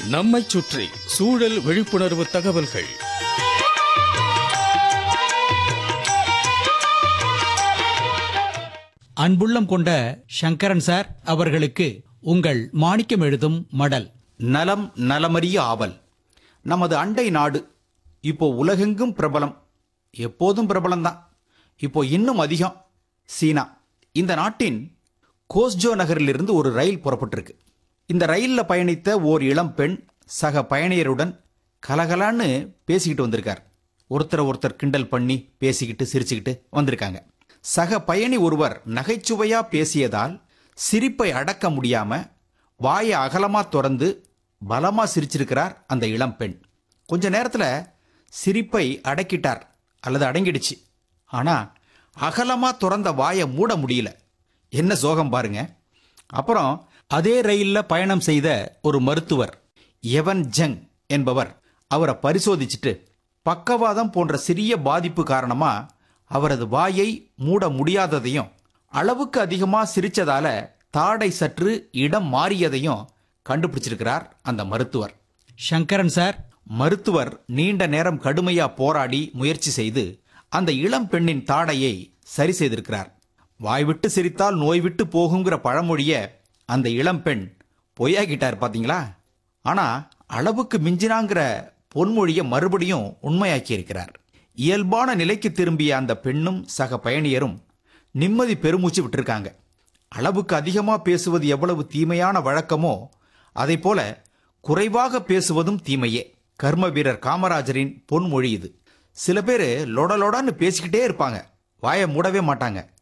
நம்மைச் சுற்றி சூழல் விழிப்புணர்வு தகவல்கள் அன்புள்ளம் கொண்ட சங்கரன் சார் அவர்களுக்கு உங்கள் மாணிக்கம் எழுதும் மடல் நலம் நலமறிய ஆவல் நமது அண்டை நாடு இப்போ உலகெங்கும் பிரபலம் எப்போதும் பிரபலம்தான் இப்போ இன்னும் அதிகம் சீனா இந்த நாட்டின் கோஸ்ஜோ நகரிலிருந்து ஒரு ரயில் புறப்பட்டிருக்கு இந்த ரயிலில் பயணித்த ஓர் இளம் பெண் சக பயணியருடன் கலகலான்னு பேசிக்கிட்டு வந்திருக்கார் ஒருத்தரை ஒருத்தர் கிண்டல் பண்ணி பேசிக்கிட்டு சிரிச்சுக்கிட்டு வந்திருக்காங்க சக பயணி ஒருவர் நகைச்சுவையா பேசியதால் சிரிப்பை அடக்க முடியாம வாயை அகலமா திறந்து பலமா சிரிச்சிருக்கிறார் அந்த இளம் பெண் கொஞ்ச நேரத்துல சிரிப்பை அடக்கிட்டார் அல்லது அடங்கிடுச்சு ஆனா அகலமா திறந்த வாயை மூட முடியல என்ன சோகம் பாருங்க அப்புறம் அதே ரயில்ல பயணம் செய்த ஒரு மருத்துவர் எவன் ஜங் என்பவர் அவரை பரிசோதிச்சுட்டு பக்கவாதம் போன்ற சிறிய பாதிப்பு காரணமா அவரது வாயை மூட முடியாததையும் அளவுக்கு அதிகமா சிரிச்சதால தாடை சற்று இடம் மாறியதையும் கண்டுபிடிச்சிருக்கிறார் அந்த மருத்துவர் சங்கரன் சார் மருத்துவர் நீண்ட நேரம் கடுமையா போராடி முயற்சி செய்து அந்த இளம் பெண்ணின் தாடையை சரி செய்திருக்கிறார் வாய்விட்டு சிரித்தால் நோய் விட்டு போகுங்கிற பழமொழிய அந்த இளம் பெண் பொய்யாக்கிட்டார் பாத்தீங்களா ஆனா அளவுக்கு மிஞ்சினாங்கிற பொன்மொழியை மறுபடியும் உண்மையாக்கி இருக்கிறார் இயல்பான நிலைக்கு திரும்பிய அந்த பெண்ணும் சக பயணியரும் நிம்மதி பெருமூச்சு விட்டிருக்காங்க அளவுக்கு அதிகமா பேசுவது எவ்வளவு தீமையான வழக்கமோ அதை போல குறைவாக பேசுவதும் தீமையே கர்ம வீரர் காமராஜரின் பொன்மொழி இது சில பேர் லொட லொடன்னு பேசிக்கிட்டே இருப்பாங்க வாயை மூடவே மாட்டாங்க